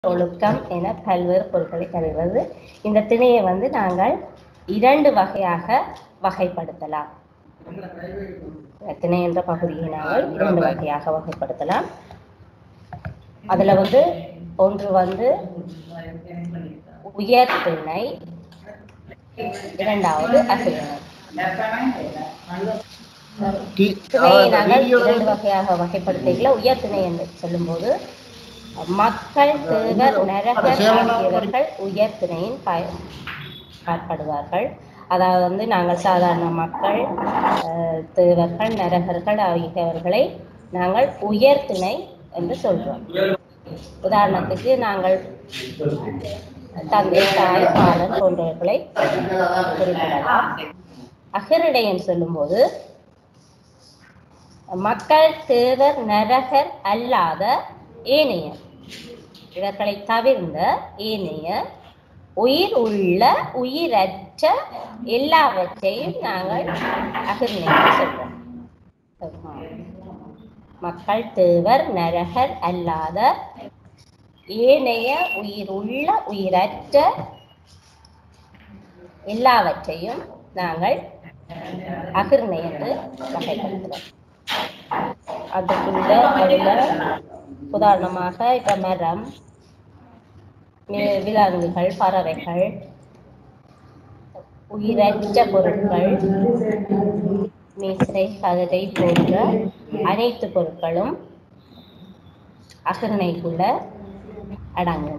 ஒழுக்கம் என பல்வேறு பொருட்களை தருகிறது இந்த திணையை வந்து நாங்கள் இரண்டு வகையாக வகைப்படுத்தலாம் திணை என்ற பகுதியை நாங்கள் இரண்டு வகையாக வகைப்படுத்தலாம் அதுல வந்து ஒன்று வந்து உயர் திணை இரண்டாவது அசிரிணை திணையை நாங்கள் இரண்டு வகையாக வகைப்படுத்தல உயர் திணை என்று சொல்லும்போது மக்கள் தேவர் நரகர் ஆகியவர்கள் உயர் திணையின் பய பயன்படுவார்கள் அதாவது வந்து நாங்கள் சாதாரண மக்கள் அஹ், தேவர்கள் நரகர்கள் ஆகியவர்களை நாங்கள் உயர் திணை என்று சொல்றோம் உதாரணத்துக்கு நாங்கள் தந்தை தாய் பாலன் போன்றவர்களை குறிப்பிடலாம் அகரிடையன் சொல்லும்போது மக்கள் தேவர் நரகர் அல்லாத ஏனைய இவர்களை தவிர்ந்த ஏனைய உயிர் உள்ள உயிரற்ற எல்லாவற்றையும் நாங்கள் அகிர்ணைக்கு சொல்றோம் மக்கள் தேவர் நரகர் அல்லாத ஏனைய உயிர் உள்ள உயிரற்ற எல்லாவற்றையும் நாங்கள் அகிர்ணை என்று வகைப்படுத்துகிறோம் அதுக்குள்ள அதுல உதாரணமாக இப்ப மரம் வி- விலங்குகள் பறவைகள் உயிரற்ற பொருட்கள் மீசை கதிரை போன்ற அனைத்து பொருட்களும் அகிர்ணைக்குள்ள அடங்கும்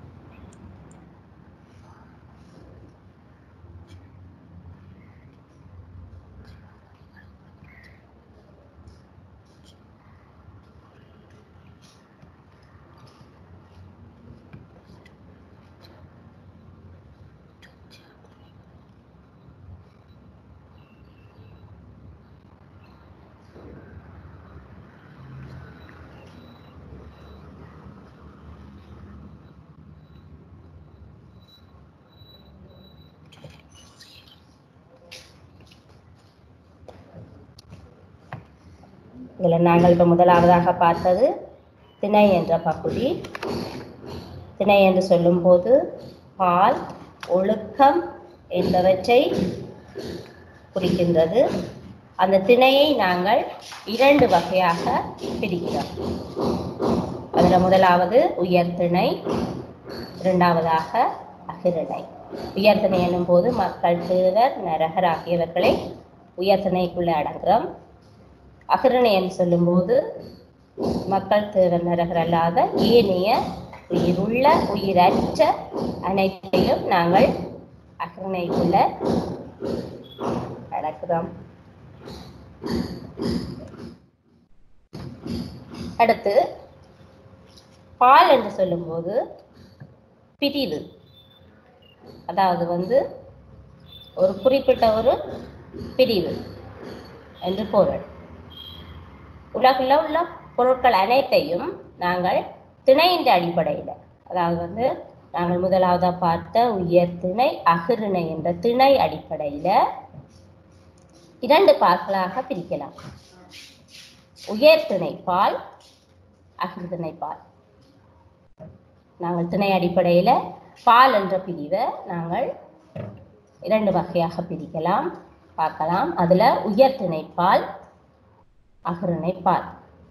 இதில் நாங்கள் இப்போ முதலாவதாக பார்த்தது திணை என்ற பகுதி திணை என்று சொல்லும்போது பால் ஒழுக்கம் என்பவற்றை குறிக்கின்றது அந்த திணையை நாங்கள் இரண்டு வகையாக பிரிக்கிறோம் அதில் முதலாவது உயர்திணை இரண்டாவதாக அகிரிணை உயர்திணை என்னும் போது மக்கள் தேவர் நரகர் ஆகியவர்களை உயர்திணைக்குள்ளே அடங்குகிறோம் அகிரணை என்று சொல்லும்போது மக்கள் தேவர் நரகர் அல்லாத ஏனைய உயிருள்ள உயிரற்ற அனைத்தையும் நாங்கள் அகிரணைக்குள்ள அடக்குறோம் அடுத்து பால் என்று சொல்லும்போது பிரிவு அதாவது வந்து ஒரு குறிப்பிட்ட ஒரு பிரிவு என்று பொருள் உலகில் உள்ள பொருட்கள் அனைத்தையும் நாங்கள் திணையின் அடிப்படையில் அதாவது வந்து நாங்கள் முதலாவதாக பார்த்த உயர் திணை அகிரிணை என்ற திணை அடிப்படையில் இரண்டு பால்களாக பிரிக்கலாம் உயர் திணை பால் அகிர்திணை பால் நாங்கள் திணை அடிப்படையில் பால் என்ற பிரிவை நாங்கள் இரண்டு வகையாக பிரிக்கலாம் பார்க்கலாம் அதில் உயர் திணை பால் அகிரிணை பால்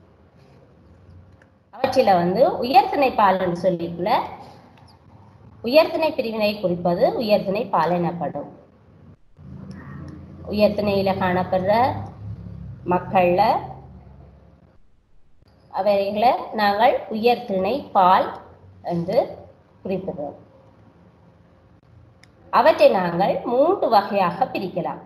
அவற்றில் வந்து உயர்திணை பால் என்று சொல்லிக்குள்ள உயர்திணை பிரிவினை குறிப்பது உயர்திணை பால் எனப்படும் உயர்திணையில காணப்படுற மக்கள்ல அவைகளை நாங்கள் உயர்திணை பால் என்று குறிப்பிடுறோம் அவற்றை நாங்கள் மூன்று வகையாக பிரிக்கலாம்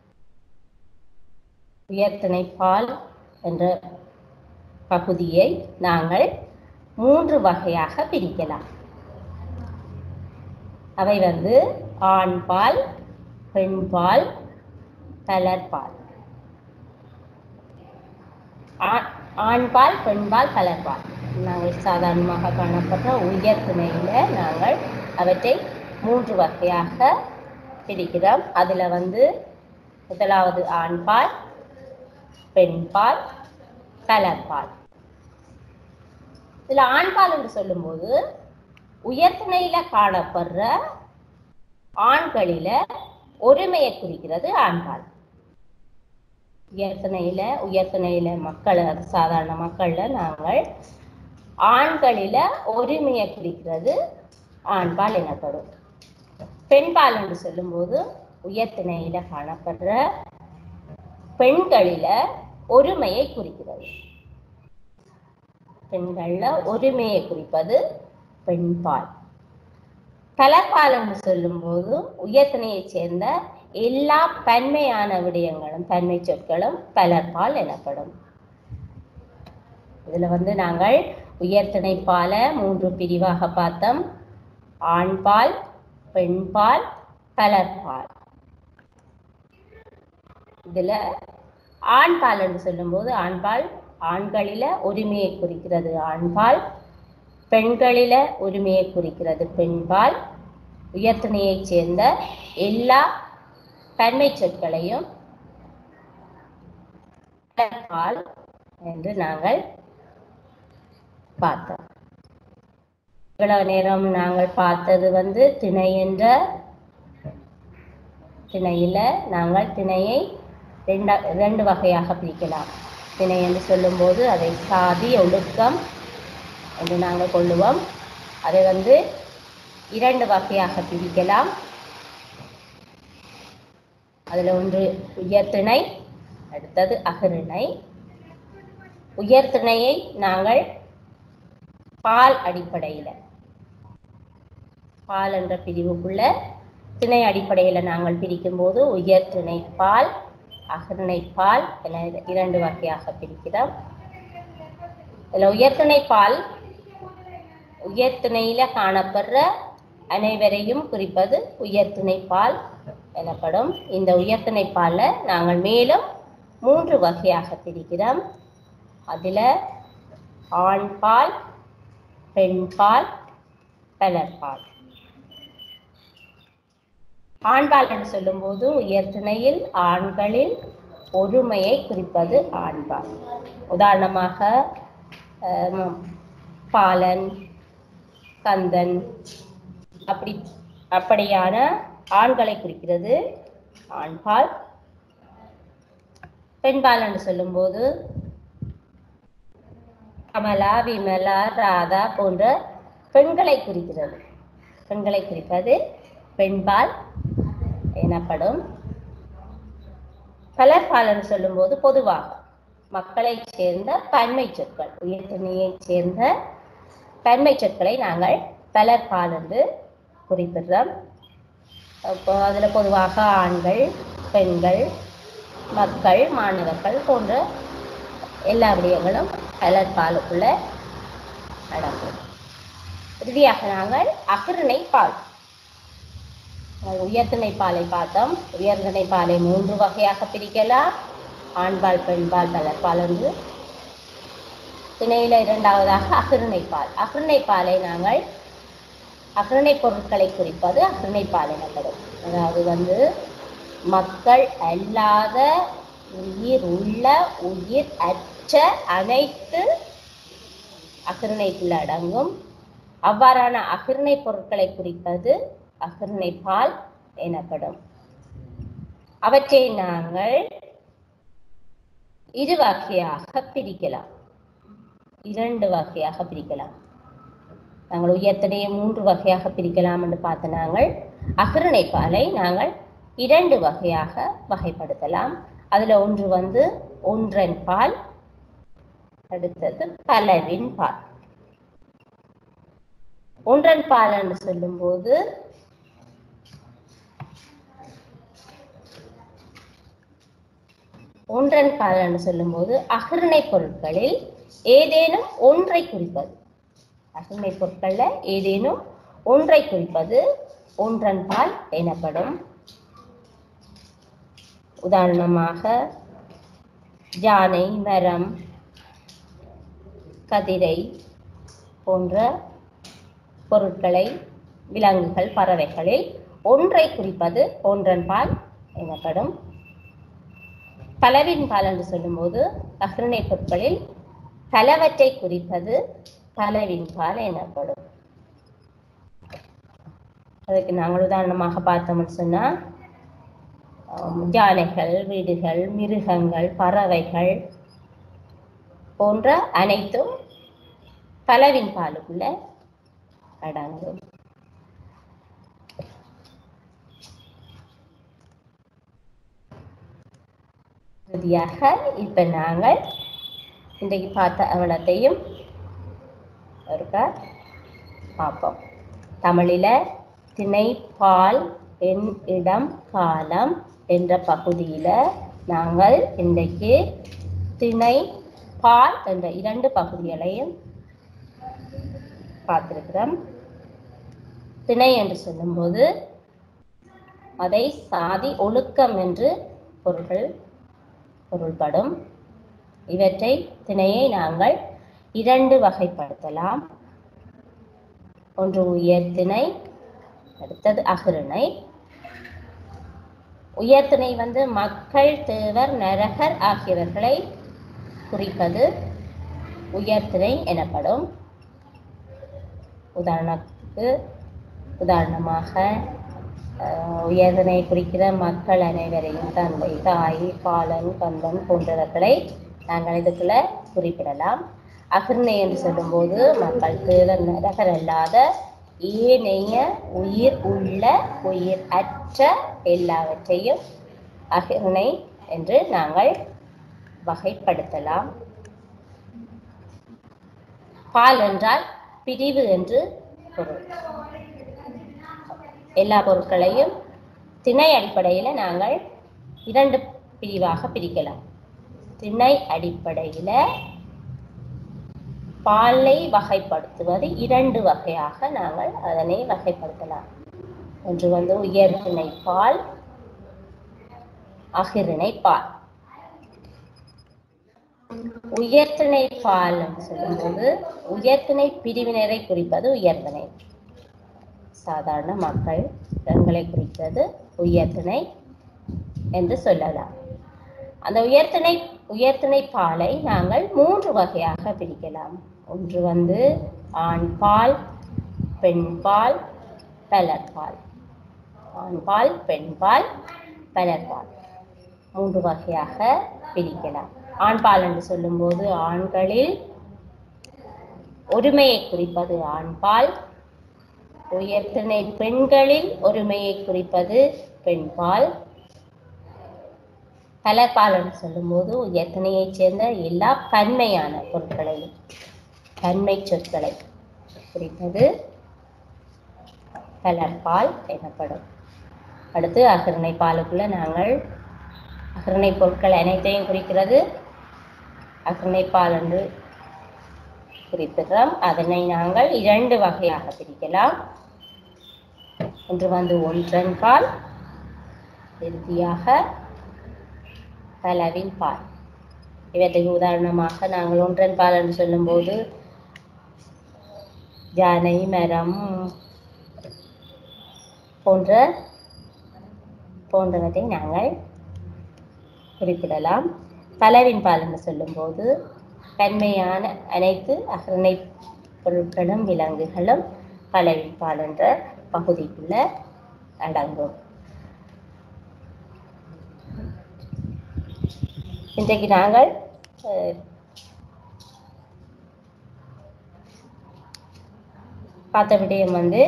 உயர்திணை பால் என்ற பகுதியை நாங்கள் மூன்று வகையாக பிரிக்கலாம் அவை வந்து ஆண் பால் பெண் பால் கலர் பால் ஆ- ஆண் பால் பெண் பால் கலர் பால் நாங்கள் சாதாரணமாக காணப்படுற உயர் துணையில் நாங்கள் அவற்றை மூன்று வகையாக பிரிக்கிறோம் அதில் வந்து முதலாவது ஆண் பால் பெண் பால் கலர் பால் இதில் ஆண் பால் என்று சொல்லும்போது உயர்திணையில காணப்படுற ஆண்களில ஒருமையை குறிக்கிறது ஆண்பால் உயர்திணையில உயர்திணையில மக்கள் அது சாதாரண மக்கள்ல நாங்கள் ஆண்களில ஒருமையை குறிக்கிறது ஆண்பால் எனப்படும் பெண்பால் என்று சொல்லும்போது உயர்திணையில காணப்படுற பெண்களில ஒருமையை குறிக்கிறது பெண்கள்ல ஒருமையை குறிப்பது பெண்பால் கலப்பால் என்று சொல்லும்போது உயர்த்தினையைச் சேர்ந்த எல்லா பன்மையான விடயங்களும் பன்மை சொற்களும் பலர்பால் எனப்படும் இதுல வந்து நாங்கள் உயர்திணைப்பால மூன்று பிரிவாக பார்த்தோம் ஆண்பால் பெண்பால் பலர்பால் இதுல ஆண்பால் என்று சொல்லும்போது ஆண்பால் ஆண்களில உரிமையை குறிக்கிறது ஆண்பால் பெண்களில உரிமையை குறிக்கிறது பெண்பால் உயர்த்தினையைச் சேர்ந்த எல்லா தன்மை சொற்களையும் பால் என்று நாங்கள் பார்த்தோம் இவ்வளவு நேரம் நாங்கள் பார்த்தது வந்து திணை என்ற திணையில நாங்கள் திணையை ரெண்டா ரெண்டு வகையாக பிரிக்கலாம் திணை என்று சொல்லும்போது அதை சாதி ஒழுக்கம் என்று நாங்கள் கொள்ளுவோம் அதை வந்து இரண்டு வகையாக பிரிக்கலாம் அதில் ஒன்று உயர்திணை அடுத்தது அகரிணை உயர்திணையை நாங்கள் பால் அடிப்படையில் பால் என்ற பிரிவுக்குள்ள திணை அடிப்படையில் நாங்கள் பிரிக்கும்போது உயர்திணை பால் அகரிணை பால் என இரண்டு வகையாக பிரிக்கிறோம் இதில் உயர்திணை பால் உயர்திணையில காணப்படுற அனைவரையும் குறிப்பது உயர்திணை பால் எனப்படும் இந்த உயர்திணை பால்ல நாங்கள் மேலும் மூன்று வகையாக பிரிக்கிறோம் அதில் ஆண் பால் பெண் பால் பலர்பால் ஆண்பால் என்று சொல்லும்போது உயர்திணையில் ஆண்களில் ஒருமையை குறிப்பது ஆண்பால் உதாரணமாக ஆம், பாலன் கந்தன் அப்படி அப்படியான ஆண்களை குறிக்கிறது ஆண்பால் பெண்பால் என்று சொல்லும்போது கமலா விமலா ராதா போன்ற பெண்களை குறிக்கிறது பெண்களை குறிப்பது பெண்பால் எனப்படும் பலர்பால் என்று சொல்லும்போது பொதுவாக மக்களைச் சேர்ந்த பன்மை சொற்கள் உயர்திணையைச் சேர்ந்த பன்மை சொற்களை நாங்கள் பலர்பால் என்று குறிப்பிடுறோம் அப்போ அதில் பொதுவாக ஆண்கள் பெண்கள் மக்கள் மாணவர்கள் போன்ற எல்லா விடயங்களும் பலர்பாலுக்குள்ள நடக்கும் இறுதியாக நாங்கள் அகிரிணை பால் நாங்கள் உயர்திணை பாலை பார்த்தோம் உயர்திணை பாலை மூன்று வகையாக பிரிக்கலாம் ஆண்பால் பெண்பால் பலர்பால் என்று திணையில இரண்டாவதாக அகிரிணை பால் அகிரிணை பாலை நாங்கள் அகிரிணை பொருட்களை குறிப்பது அகிரிணை பால் எனப்படும் அதாவது வந்து மக்கள் அல்லாத உயிர் உள்ள உயிர் அற்ற அனைத்து அகிரிணைக்குள்ள அடங்கும் அவ்வாறான அகிரிணை பொருட்களை குறிப்பது அகிரிணை பால் எனப்படும் அவற்றை நாங்கள் இரு வகையாக பிரிக்கலாம் இரண்டு வகையாக பிரிக்கலாம் நாங்கள் உயர்த்தனையை மூன்று வகையாக பிரிக்கலாம் என்று பார்த்த நாங்கள் அகிரிணை பாலை நாங்கள் இரண்டு வகையாக வகைப்படுத்தலாம் அதுல ஒன்று வந்து ஒன்றன் பால் அடுத்தது பலவின் பால் ஒன்றன் பால் என்று சொல்லும்போது ஒன்றன் பால் என்று சொல்லும்போது அகிரிணை பொருட்களில் ஏதேனும் ஒன்றை குறிப்பது அகிரிணை பொருட்கள்ல ஏதேனும் ஒன்றை குறிப்பது ஒன்றன் பால் எனப்படும் உதாரணமாக யானை மரம் கதிரை போன்ற பொருட்களை விலங்குகள் பறவைகளில் ஒன்றை குறிப்பது ஒன்றன் பால் எனப்படும் பலவின் பால் என்று சொல்லும்போது அஃறிணை பொருட்களில் பலவற்றை குறிப்பது பலவின் பால் எனப்படும் அதுக்கு நாங்கள் உதாரணமாக பார்த்தோம்னு சொன்னால் யானைகள் வீடுகள் மிருகங்கள் பறவைகள் போன்ற அனைத்தும் பலவின் பாலுக்குள்ள அடங்கும் இறுதியாக இப்ப நாங்கள் இன்றைக்கு பார்த்த அவலத்தையும் ஒருக்கா பார்ப்போம் தமிழில திணை பால் எண் இடம் காலம் என்ற பகுதியில நாங்கள் இன்றைக்கு திணை பால் என்ற இரண்டு பகுதிகளையும் பார்த்திருக்கிறோம் திணை என்று சொல்லும்போது அதை சாதி ஒழுக்கம் என்று பொருள்கள் பொருள்படும் இவற்றை திணையை நாங்கள் இரண்டு வகைப்படுத்தலாம் ஒன்று உயர்திணை அடுத்தது அகிரிணை உயர்திணை வந்து மக்கள் தேவர் நரகர் ஆகியவர்களை குறிப்பது உயர்திணை எனப்படும் உதாரணத்துக்கு உதாரணமாக அஹ், உயர்திணை குறிக்கிற மக்கள் அனைவரையும் தந்தை தாய் பாலன் கந்தன் போன்றவர்களை நாங்கள் இதுக்குள்ள குறிப்பிடலாம் அகிர்ணை என்று சொல்லும்போது மக்கள் தேவர் நரகர் அல்லாத ஏனைய உயிர் உள்ள உயிர் அற்ற எல்லாவற்றையும் அகிர்ணை என்று நாங்கள் வகைப்படுத்தலாம் பால் என்றால் பிரிவு என்று பொருள் எல்லா பொருட்களையும் திணை அடிப்படையில் நாங்கள் இரண்டு பிரிவாக பிரிக்கலாம் திணை அடிப்படையில் பாலை வகைப்படுத்துவது இரண்டு வகையாக நாங்கள் அதனை வகைப்படுத்தலாம் ஒன்று வந்து உயர்திணை பால் அகிரிணை பால் உயர்திணை பால் என்று சொல்லும்போது உயர்திணை பிரிவினரை குறிப்பது உயர்திணை சாதாரண மக்கள் பெண்களை குறிப்பது உயர்திணை என்று சொல்லலாம் அந்த உயர்திணை உயர்திணை பாலை நாங்கள் மூன்று வகையாக பிரிக்கலாம் ஒன்று வந்து ஆண் பால் பெண் பால் பலர் பால் ஆண் பால் பெண் பால் பலர் பால் மூன்று வகையாக பிரிக்கலாம் ஆண் பால் என்று சொல்லும்போது ஆண்களில் ஒருமையை குறிப்பது ஆண் பால் உயர்திணை பெண்களில் ஒருமையை குறிப்பது பெண் பால் பலர்பால் என்று சொல்லும்போது உயர்திணையைச் சேர்ந்த எல்லா பன்மையான பொருட்களையும் பன்மை சொற்களை குறிப்பது பலர்பால் எனப்படும் அடுத்து அகிரணை பாலுக்குள்ள நாங்கள் அகிரணை பொருட்கள் அனைத்தையும் குறிக்கிறது அகிரணை பால் என்று குறிப்பிடுறோம் அதனை நாங்கள் இரண்டு வகையாக பிரிக்கலாம் ஒன்று வந்து ஒன்றன் பால் இறுதியாக பலவின் பால் இவற்றுக்கு உதாரணமாக நாங்கள் ஒன்றன் பால் என்று சொல்லும்போது யானை மரம் போன்ற போன்றவற்றை நாங்கள் குறிப்பிடலாம் பலவின் பால் என்று சொல்லும்போது தன்மையான அனைத்து அகரணை பொருட்களும் விலங்குகளும் பலவின் பால் என்ற பகுதிக்குள்ள அடங்கும் இன்றைக்கு நாங்கள் அஹ், பார்த்த விடயம் வந்து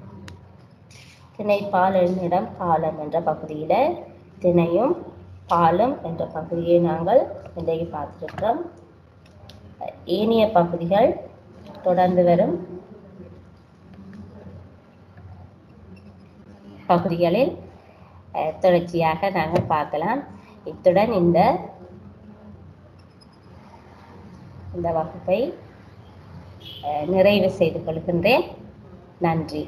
திணை பால் என்னிடம் காலம் என்ற பகுதியில் திணையும் பாலும் என்ற பகுதியை நாங்கள் இன்றைக்கு பார்த்துருக்கிறோம் ஏனைய பகுதிகள் தொடர்ந்து வரும் பகுதிகளில் அஹ், தொடர்ச்சியாக நாங்கள் பார்க்கலாம் இத்துடன் இந்த இந்த வகுப்பை அஹ், நிறைவு செய்து கொள்கின்றேன் நன்றி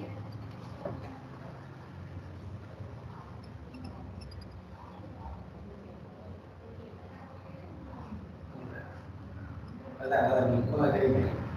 அதான் அதான் முக்கியமாக தெரியும்